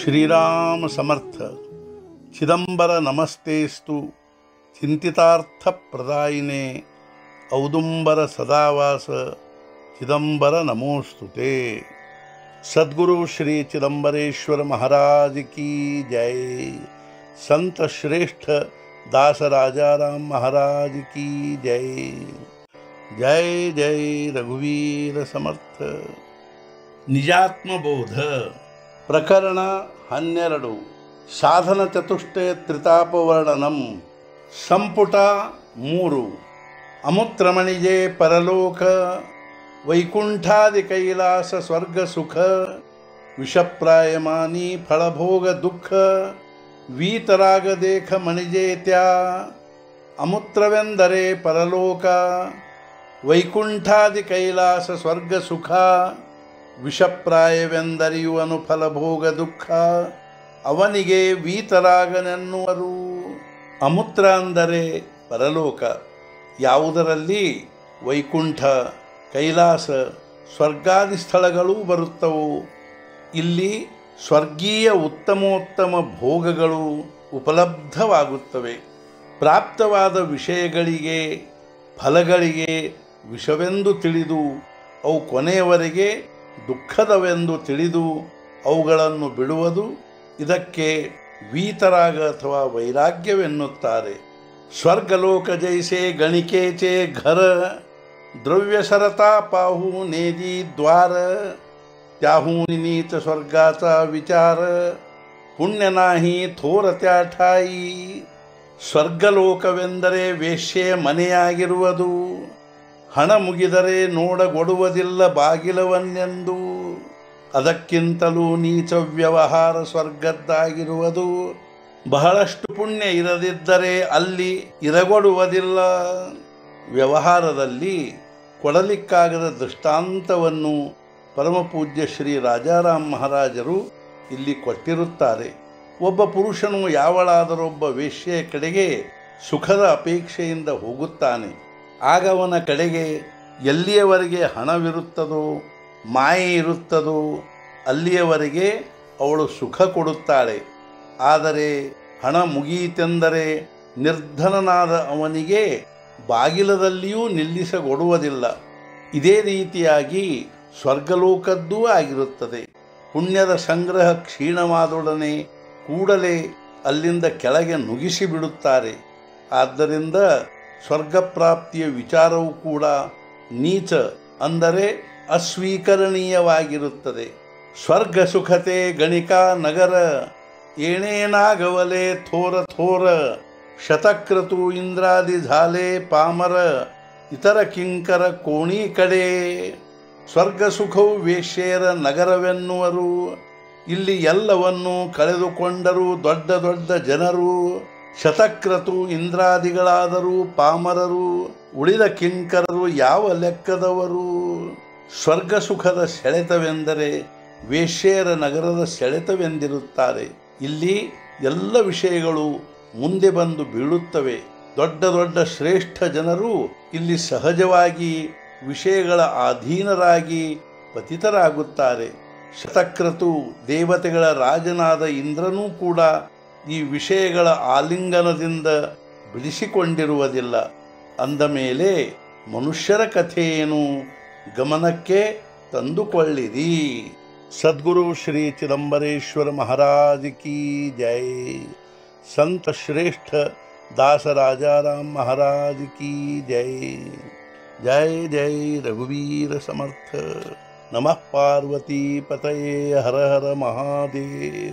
ಶ್ರೀರಾಮ ಸಮರ್ಥ ಚಿದಂಬರ ನಮಸ್ತೇಸ್ತು ಚಿಂತಿತಾರ್ಥ ಪ್ರದಾಯಿನೇ ಔದುಂಬರ ಸದಾವಾಸ ಚಿದಂಬರ ನಮೋಸ್ತುತೆ ಸದ್ಗುರು ಶ್ರೀ ಚಿದಂಬರೇಶ್ವರ महाराज की जय संत श्रेष्ठ दास राजाराम महाराज की जय जय जय रघुवीर समर्थ ನಿಜಾತ್ಮಬೋಧ ಪ್ರಕರಣ ಹನ್ನೆರಡು ಸಾಧನ ಚತುಷ್ಟಯ ತ್ರಿತಾಪವರ್ಣನಂ ಸಂಪುಟ ಮೂರು ಅಮುತ್ರಮಣಿಜೆ ಪರಲೋಕ ವೈಕುಂಠಾದಿ ಕೈಲಾಸ ಸ್ವರ್ಗ ಸುಖ ವಿಷಪ್ರಾಯಮಾನಿ ಫಳಭೋಗ ದುಃಖ ವೀತರಾಗದೇಖ ಮಣಿಜೇತ್ಯ ಅಮುತ್ರವೆಂದರೆ ಪರಲೋಕ ವೈಕುಂಠಾದಿ ಕೈಲಾಸ ಸ್ವರ್ಗ ಸುಖ ವಿಷಪ್ರಾಯವೆಂದರಿಯುವನು ಫಲಭೋಗ ದುಃಖ ಅವನಿಗೆ ವೀತರಾಗನೆನ್ನುವರು ಅಮುತ್ರ ಅಂದರೆ ಪರಲೋಕ ಯಾವುದರಲ್ಲಿ ವೈಕುಂಠ ಕೈಲಾಸ ಸ್ವರ್ಗಾದಿ ಸ್ಥಳಗಳೂ ಬರುತ್ತವು ಇಲ್ಲಿ ಸ್ವರ್ಗೀಯ ಉತ್ತಮೋತ್ತಮ ಭೋಗಗಳು ಉಪಲಬ್ಧವಾಗುತ್ತವೆ ಪ್ರಾಪ್ತವಾದ ವಿಷಯಗಳಿಗೆ ಫಲಗಳಿಗೆ ವಿಷವೆಂದು ತಿಳಿದು ಅವು ಕೊನೆಯವರೆಗೆ ದುಃಖದವೆಂದು ತಿಳಿದು ಅವುಗಳನ್ನು ಬಿಡುವುದು ಇದಕ್ಕೆ ವೀತರಾಗ ಅಥವಾ ವೈರಾಗ್ಯವೆನ್ನುತ್ತಾರೆ ಸ್ವರ್ಗಲೋಕ ಜೈಸೆ ಗಣಿಕೇಚೆ ಘರ ದ್ರವ್ಯ ಸರತಾ ಪಾಹು ನೇದಿ ದ್ವಾರ त्याहून नीच स्वर्गाचा विचार ಪುಣ್ಯ ನಾಹಿ ಥೋರ ತ್ಯಾಠಾಯಿ ಸ್ವರ್ಗಲೋಕವೆಂದರೆ ವೇಶ್ಯೆ ಮನೆಯಾಗಿರುವುದು ಹಣ ಮುಗಿದರೆ ನೋಡಗೊಡುವುದಿಲ್ಲ ಬಾಗಿಲವನ್ನೆಂದು ಅದಕ್ಕಿಂತಲೂ ನೀಚ ವ್ಯವಹಾರ ಸ್ವರ್ಗದ್ದಾಗಿರುವುದು ಬಹಳಷ್ಟು ಪುಣ್ಯ ಇರದಿದ್ದರೆ ಅಲ್ಲಿ ಇರಗೊಡುವುದಿಲ್ಲ ವ್ಯವಹಾರದಲ್ಲಿ ಕೊಡಲಿಕ್ಕಾಗದ ದೃಷ್ಟಾಂತವನ್ನು ಪರಮಪೂಜ್ಯ ಶ್ರೀ ರಾಜಾರಾಮ್ ಮಹಾರಾಜರು ಇಲ್ಲಿ ಕೊಟ್ಟಿರುತ್ತಾರೆ ಒಬ್ಬ ಪುರುಷನು ಯಾವಳಾದರೊಬ್ಬ ವೇಶ್ಯೆಯ ಕಡೆಗೆ ಸುಖದ ಅಪೇಕ್ಷೆಯಿಂದ ಹೋಗುತ್ತಾನೆ ಆಗ ಅವನ ಕಡೆಗೆ ಎಲ್ಲಿಯವರೆಗೆ ಹಣವಿರುತ್ತದೋ ಮಾಯೆ ಇರುತ್ತದೋ ಅಲ್ಲಿಯವರೆಗೆ ಅವಳು ಸುಖ ಕೊಡುತ್ತಾಳೆ ಆದರೆ ಹಣ ಮುಗಿಯಿತೆಂದರೆ ನಿರ್ಧನನಾದ ಅವನಿಗೆ ಬಾಗಿಲದಲ್ಲಿಯೂ ನಿಲ್ಲಿಸಗೊಡುವುದಿಲ್ಲ ಇದೇ ರೀತಿಯಾಗಿ ಸ್ವರ್ಗಲೋಕದ್ದೂ ಆಗಿರುತ್ತದೆ ಪುಣ್ಯದ ಸಂಗ್ರಹ ಕ್ಷೀಣವಾದೊಡನೆ ಕೂಡಲೇ ಅಲ್ಲಿಂದ ಕೆಳಗೆ ನುಗಿಸಿ ಬಿಡುತ್ತಾರೆ ಆದ್ದರಿಂದ ಸ್ವರ್ಗಪ್ರಾಪ್ತಿಯ ವಿಚಾರವೂ ಕೂಡ ನೀಚ ಅಂದರೆ ಅಸ್ವೀಕರಣೀಯವಾಗಿರುತ್ತದೆ ಸ್ವರ್ಗ ಸುಖತೆ ಗಣಿಕಾ ನಗರ ಏನೇನಾಗವಲೆ ಥೋರ ಥೋರ ಶತಕ್ರತು ಇಂದ್ರಾದಿ ಝಾಲೆ ಪಾಮರ ಇತರ ಕಿಂಕರ ಕೋಣಿ ಕಡೆ ಸ್ವರ್ಗ ಸುಖವು ವೇಶ್ಯೆಯರ ನಗರವೆನ್ನುವರು ಇಲ್ಲಿ ಎಲ್ಲವನ್ನೂ ಕಳೆದುಕೊಂಡರೂ ದೊಡ್ಡ ದೊಡ್ಡ ಜನರು ಶತಕ್ರತು ಇಂದ್ರಾದಿಗಳಾದರೂ ಪಾಮರರು ಉಳಿದ ಕಿಂಕರರು ಯಾವ ಲೆಕ್ಕದವರು ಸ್ವರ್ಗ ಸುಖದ ಸೆಳೆತವೆಂದರೆ ವೇಶ್ಯೆಯರ ನಗರದ ಸೆಳೆತವೆಂದಿರುತ್ತಾರೆ ಇಲ್ಲಿ ಎಲ್ಲ ವಿಷಯಗಳು ಮುಂದೆ ಬಂದು ಬೀಳುತ್ತವೆ ದೊಡ್ಡ ದೊಡ್ಡ ಶ್ರೇಷ್ಠ ಜನರು ಇಲ್ಲಿ ಸಹಜವಾಗಿ ವಿಷಯಗಳ ಅಧೀನರಾಗಿ ಪತಿತರಾಗುತ್ತಾರೆ ಶತಕ್ರತು ದೇವತೆಗಳ ರಾಜನಾದ ಇಂದ್ರನೂ ಕೂಡ ಈ ವಿಷಯಗಳ ಆಲಿಂಗನದಿಂದ ಬಿಡಿಸಿಕೊಂಡಿರುವುದಿಲ್ಲ ಅಂದ ಮೇಲೆ ಮನುಷ್ಯರ ಕಥೆಯೇನು ಗಮನಕ್ಕೆ ತಂದುಕೊಳ್ಳಿರಿ ಸದ್ಗುರು ಶ್ರೀ ಚಿದಂಬರೇಶ್ವರ ಮಹಾರಾಜ್ ಕಿ ಜೈ ಸಂತ ಶ್ರೇಷ್ಠ दास राजाराम महाराज की जय जय जय रघुवीर समर्थ नमः पार्वती पतये हर हर महादेव